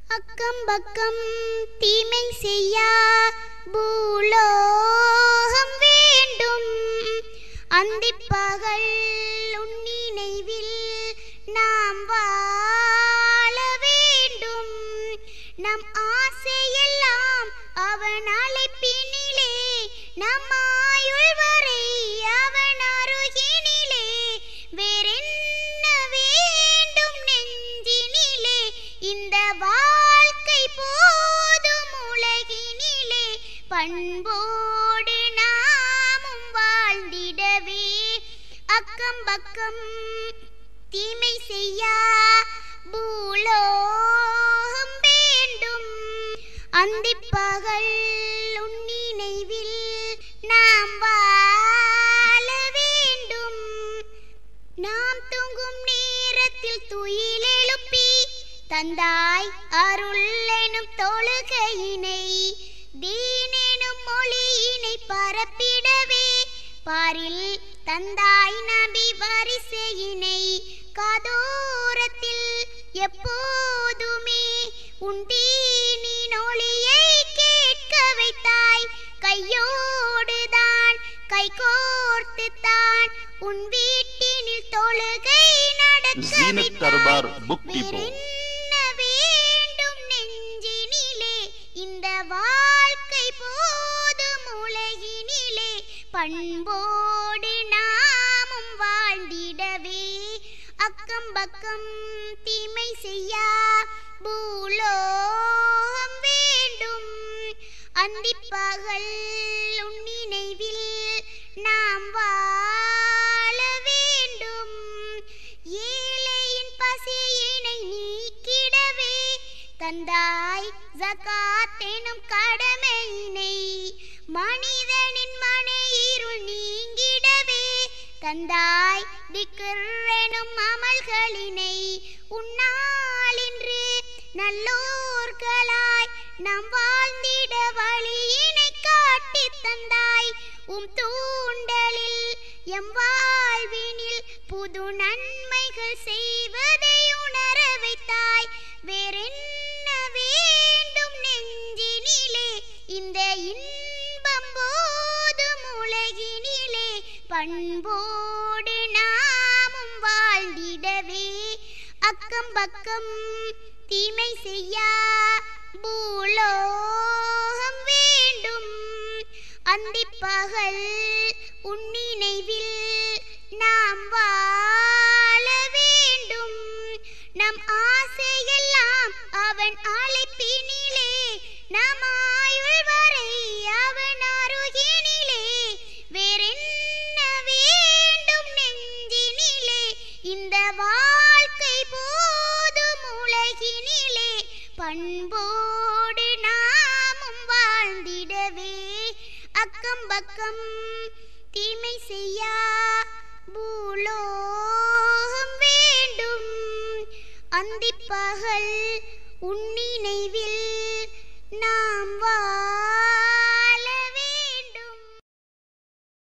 அக்கம் பக்கம் தீமை செய்யா பூலோகம் வேண்டும் அந்திப்பகல் உன் நினைவில் நாம் வாழ வேண்டும் நம் ஆசையெல்லாம் அவன் அழைப்பினிலே நம் ஆயுள் வரை அவன் அருகினிலே வேறென்ன வேண்டும் நெஞ்சினிலே இந்த வாழ்க்கை போதும் உலகினிலே பண்போடு நாமும் வாழ்ந்திடவே அக்கம் பக்கம் தீமை செய்யா பூலோகம் வேண்டும் அந்திப்பகல் உன் நினைவில் நாம் வாழ வேண்டும் நாம் தூங்கும் நேரத்தில் துயில் எழுப்பி தந்தாய் அருள் எனும் தொழுகையினை தீனெனும் மொழியினை பரப்பிடவே பாரில் தந்தாய் நபி வரிசையினை காதோரத்தில் எப்போதுமே உன் தீனின் ஒளியை கேட்க வைத்தாய் கையோடுதான் கை கோர்த்து தான் உன் வீட்டினில் தொழுகை நடக்க ஜீனத் தர்பார் புக் டிப்போ. வேறென்ன வேண்டும் நெஞ்சினிலே இந்த வாழ்க்கை போதும் உலகினிலே பண்போடு நாமும் வாழ்ந்திடவே அக்கம் பக்கம் தீமை செய்யா பூலோகம் வேண்டும் அந்திப்பகல் உன் நினைவில் நாம் வாழ வேண்டும் ஏழையின் பசியினை நீக்கிடவே தந்தாய் ஜகாத் எனும் கடமையினை மனிதனின் மனையிருள் நீங்கிடவே தந்தாய் திக்ர் எனும் அமல்களினை உன்னாலின்று நல்லோர்களாய் நாம் வாழ்ந்திட வழியினை காட்டித் தந்தாய் உம் தூண்டலில் எம் வாழ்வினில் புது நன்மைகள் செய்வதை உணர வைத்தாய் வேறென்ன வேண்டும் நெஞ்சினிலே இந்த இன்பம் போதும் உலகினிலே பண்போடு நாமும் வாழ்ந்திடவே அக்கம் பக்கம் தீமை செய்யா பூலோகம் வேண்டும் அந்திப்பகல் உன் நினைவில் நாம் வாழ வேண்டும் நம் ஆசையெல்லாம் அவன் அழைப்பினிலே நம் ஆயுள் வரை அவன் அருகினிலே வேறென்ன வேண்டும் நெஞ்சினிலே இந்த வாழ்க்கை போதும் உலகினிலே பண்போடு நாமும் வாழ்ந்திடவே அக்கம் பக்கம் தீமை செய்யா பூலோகம் வேண்டும் அந்திப்பகல் உன் நினைவில் நாம் வா